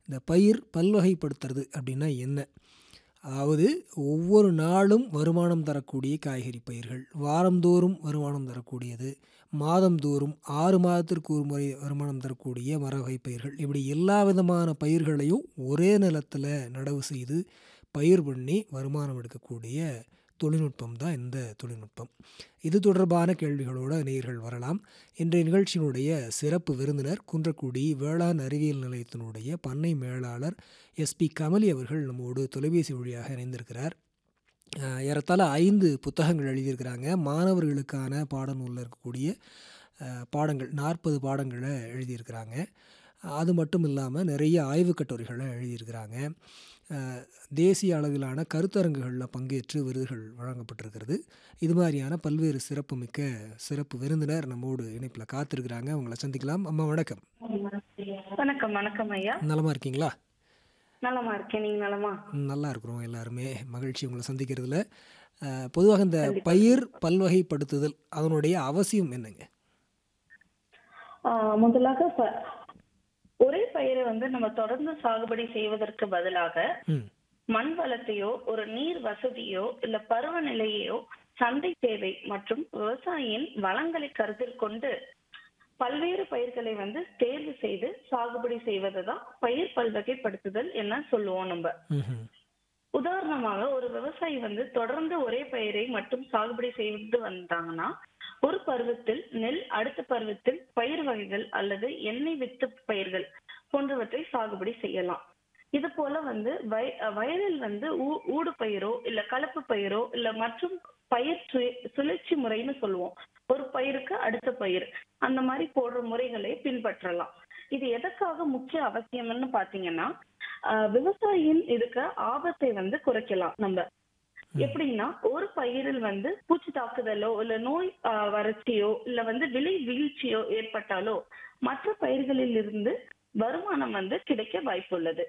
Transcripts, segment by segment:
இந்த பயிர் பல்வகைப்படுத்துறது அப்படின்னா என்ன அதாவது ஒவ்வொரு நாளும் வருமானம் தரக்கூடிய காய்கறி பயிர்கள் வாரந்தோறும் வருமானம் தரக்கூடியது மாதந்தோறும் ஆறு மாதத்திற்கு ஒரு முறை வருமானம் தரக்கூடிய மர வகை பயிர்கள் இப்படி எல்லா விதமான பயிர்களையும் ஒரே நிலத்தில் நடவு செய்து பயிர் பண்ணி வருமானம் எடுக்கக்கூடிய தொழில்நுட்பம் தான் இந்த தொழில்நுட்பம் இது தொடர்பான கேள்விகளோடு நேயர்கள் வரலாம் இன்றைய நிகழ்ச்சியினுடைய சிறப்பு விருந்தினர் குன்றக்குடி வேளாண் அறிவியல் நிலையத்தினுடைய பண்ணை மேலாளர் எஸ்பி கமலி அவர்கள் நம்மோடு தொலைபேசி வழியாக இணைந்திருக்கிறார் அஹ், ஏறத்தாழ ஐந்து புத்தகங்கள் எழுதியிருக்கிறாங்க மாணவர்களுக்கான பாடநூலில் இருக்கக்கூடிய அஹ், பாடங்கள் நாற்பது பாடங்களை எழுதியிருக்கிறாங்க அது மட்டும் இல்லாமல் நிறைய ஆய்வுக் கட்டுரைகளை எழுதியிருக்கிறாங்க அஹ், தேசிய அளவிலான கருத்தரங்குகளில் பங்கேற்று விருதுகள் வழங்கப்பட்டிருக்கிறது இது மாதிரியான பல்வேறு சிறப்புமிக்க சிறப்பு விருந்தினர் நம்மோடு இணைப்பில் காத்திருக்கிறாங்க அவங்கள சந்திக்கலாம் அம்மா வணக்கம் வணக்கம் வணக்கம் ஐயா நலமா இருக்கீங்களா நலமா இருக்கேன் நீங்க நலமா ம், நல்லா இருக்கிறோம் எல்லாருமே மகிழ்ச்சி உங்களை சந்திக்கிறதுல அஹ், பொதுவாக இந்த பயிர் பல்வகைப்படுத்துதல் அதனுடைய அவசியம் என்னங்க ஆஹ் முதலாக ப- ஒரே பயிரை வந்து நம்ம தொடர்ந்து சாகுபடி செய்வதற்கு பதிலாக ம் மண் வளத்தையோ ஒரு நீர் வசதியோ இல்ல பருவநிலையோ சந்தை தேவை மற்றும் விவசாயியின் வளங்களை கருத்தில் கொண்டு பல்வேறு பயிர்களை வந்து தேர்வு செய்து சாகுபடி செய்வதுதான் பயிர் பல்வகைப்படுத்துதல் என்ன சொல்லுவோம் நம்ம ம்ஹும். உதாரணமாக ஒரு விவசாயி வந்து தொடர்ந்து ஒரே பயிரை மட்டும் சாகுபடி செய்து வந்தாங்கன்னா ஒரு பருவத்தில் நெல் அடுத்த பருவத்தில் பயிர் வகைகள் அல்லது எண்ணெய் வித்து பயிர்கள் போன்றவற்றை சாகுபடி செய்யலாம் இது போல வந்து வய- வயலில் வந்து ஊ- ஊடு பயிரோ இல்ல கலப்பு பயிரோ இல்ல மற்றும் பயிர் சு- சுழற்சி முறைன்னு சொல்லுவோம் ஒரு பயிருக்கு அடுத்த பயிர் அந்த மாதிரி போடுற முறைகளை பின்பற்றலாம் இது எதற்காக முக்கிய அவசியம்னு பாத்தீங்கன்னா ஆஹ் விவசாயியின் இருக்க ஆபத்தை வந்து குறைக்கலாம் நம்ம எப்படின்னா ஒரு பயிரில் வந்து பூச்சி தாக்குதலோ இல்ல நோய் ஆஹ் வறட்சியோ இல்ல வந்து விலை வீழ்ச்சியோ ஏற்பட்டாலோ மற்ற பயிர்களில் இருந்து வருமானம் வந்து கிடைக்க வாய்ப்புள்ளது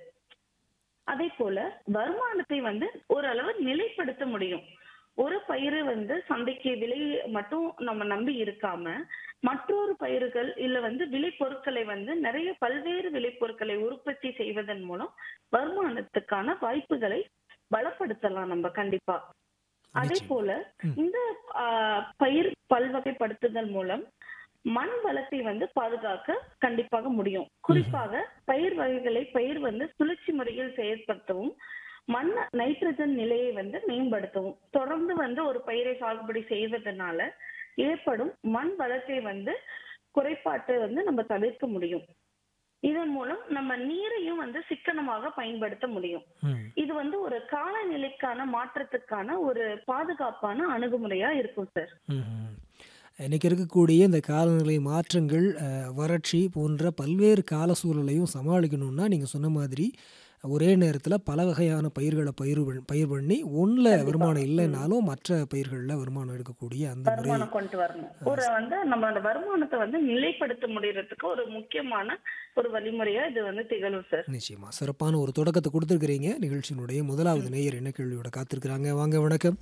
அதே போல வருமானத்தை வந்து ஓரளவு நிலைப்படுத்த முடியும் ஒரு பயிர் வந்து சந்தைக்கு விலை மட்டும் நம்ம நம்பி இருக்காம மற்றொரு பயிர்கள் இல்ல வந்து விளை பொருட்களை வந்து நிறைய பல்வேறு விளை பொருட்களை உற்பத்தி செய்வதன் மூலம் வருமானத்துக்கான வாய்ப்புகளை பலப்படுத்தலாம் நம்ம கண்டிப்பா அதே நிச்சயம். போல ம். இந்த ஆஹ், பயிர் பல்வகைப்படுத்துதல் மூலம் மண் வளத்தை வந்து பாதுகாக்க கண்டிப்பாக முடியும் குறிப்பாக பயிர் வகைகளை பயிர் வந்து சுழற்சி முறையில் செயற்படுத்தவும் மண் நைட்ரஜன் நிலையை வந்து மேம்படுத்தவும் தொடர்ந்து வந்து ஒரு பயிரை சாகுபடி செய்வதனால ஏற்படும் மண் வளத்தை வந்து குறைபாட்டை வந்து நம்ம தவிர்க்க முடியும் இதன் மூலம் நம்ம நீரையும் வந்து சிக்கனமாக பயன்படுத்த முடியும் ம் இது வந்து ஒரு காலநிலைக்கான மாற்றத்துக்கான ஒரு பாதுகாப்பான அணுகுமுறையா இருக்கும் சார் ம்ஹும். இன்னைக்கு இருக்கக்கூடிய இந்த காலநிலை மாற்றங்கள் அஹ், வறட்சி போன்ற பல்வேறு கால சூழலையும் சமாளிக்கணும்னா நீங்கள் சொன்ன மாதிரி ஒரே நேரத்தில் பல வகையான பயிர்களை பயிர் பண்- பயிர் பண்ணி ஒன்றில் வருமானம் இல்லைனாலும் மற்ற பயிர்களில் வருமானம் எடுக்கக்கூடிய அந்த முறை வருமானம் கொண்டு வரணும் ஒரு வந்து நம்ம அந்த வருமானத்தை வந்து நிலைப்படுத்த முடியறதுக்கு ஒரு முக்கியமான ஒரு வழிமுறையா இது வந்து திகழும் சார் நிச்சயமா சிறப்பான ஒரு தொடக்கத்தை கொடுத்துருக்கிறீங்க நிகழ்ச்சியினுடைய முதலாவது நேயர் என்ன கேள்வியோட காத்திருக்கிறாங்க வாங்க வணக்கம்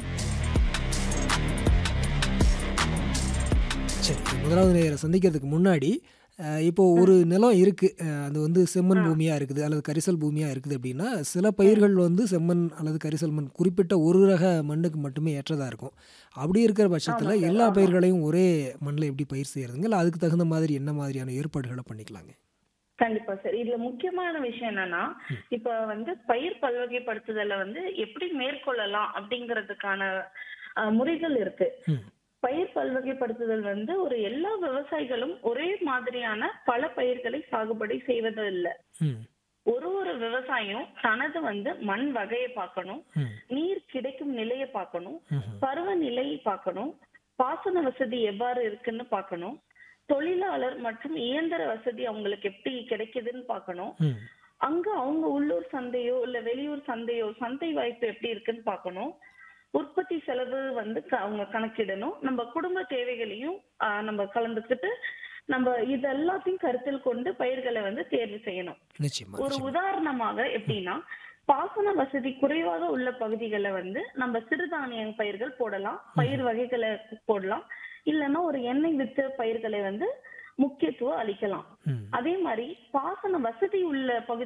சரி முதலாவது நேயரை சந்திக்கிறதுக்கு முன்னாடி அஹ், இப்போ ஒரு நிலம் இருக்கு அஹ், அது வந்து செம்மண் பூமியா இருக்குது அல்லது கரிசல் பூமியா இருக்குது அப்படின்னா சில பயிர்கள் வந்து செம்மண் அல்லது கரிசல் மண் குறிப்பிட்ட ஒரு ரக மண்ணுக்கு மட்டுமே ஏற்றதா இருக்கும் அப்படி இருக்கிற பட்சத்தில் ஆமா சார், எல்லா ஆமா. பயிர்களையும் ஒரே மண்ணில் எப்படி பயிர் செய்யறதுங்க இல்லை அதுக்கு தகுந்த மாதிரி என்ன மாதிரியான ஏற்பாடுகளை பண்ணிக்கலாங்க கண்டிப்பா சார் இதுல முக்கியமான விஷயம் என்னன்னா இப்ப வந்து பயிர் பல்வகைப்படுத்துதல வந்து எப்படி மேற்கொள்ளலாம் அப்படிங்கறதுக்கான அஹ், முறைகள் இருக்கு ம் பயிர் பல்வகைப்படுத்துதல் வந்து ஒரு எல்லா விவசாயிகளும் ஒரே மாதிரியான பல பயிர்களை சாகுபடி செய்வது இல்ல ம் ஒரு ஒரு விவசாயியும் தனது வந்து மண் வகையை பார்க்கணும் ம் நீர் கிடைக்கும் நிலையை பார்க்கணும் ம்ஹும். பருவநிலையை பார்க்கணும் பாசன வசதி எவ்வாறு இருக்குன்னு பார்க்கணும் தொழிலாளர் மற்றும் இயந்திர வசதி அவங்களுக்கு எப்படி கிடைக்குதுன்னு பார்க்கணும் ம் அங்க அவங்க உள்ளூர் சந்தையோ இல்ல வெளியூர் சந்தையோ சந்தை வாய்ப்பு எப்படி இருக்குன்னு பார்க்கணும் உற்பத்தி செலவு வந்து க- அவங்க கணக்கிடணும் நம்ம குடும்ப தேவைகளையும் ஆஹ், நம்ம கலந்துக்கிட்டு நம்ம இது எல்லாத்தையும் கருத்தில் கொண்டு பயிர்களை வந்து தேர்வு செய்யணும் நிச்சயமா ஒரு நிச்சயமா. உதாரணமாக எப்படின்னா பாசன வசதி குறைவாக உள்ள பகுதிகளை வந்து நம்ம சிறுதானிய பயிர்கள் போடலாம் பயிர் வகைகளை போடலாம் இல்லைன்னா ஒரு எண்ணெய் வித்து பயிர்களை வந்து முக்கியத்துவம் அளிக்கலாம் ம் அதே மாதிரி பாசன வசதி உள்ள பகுதி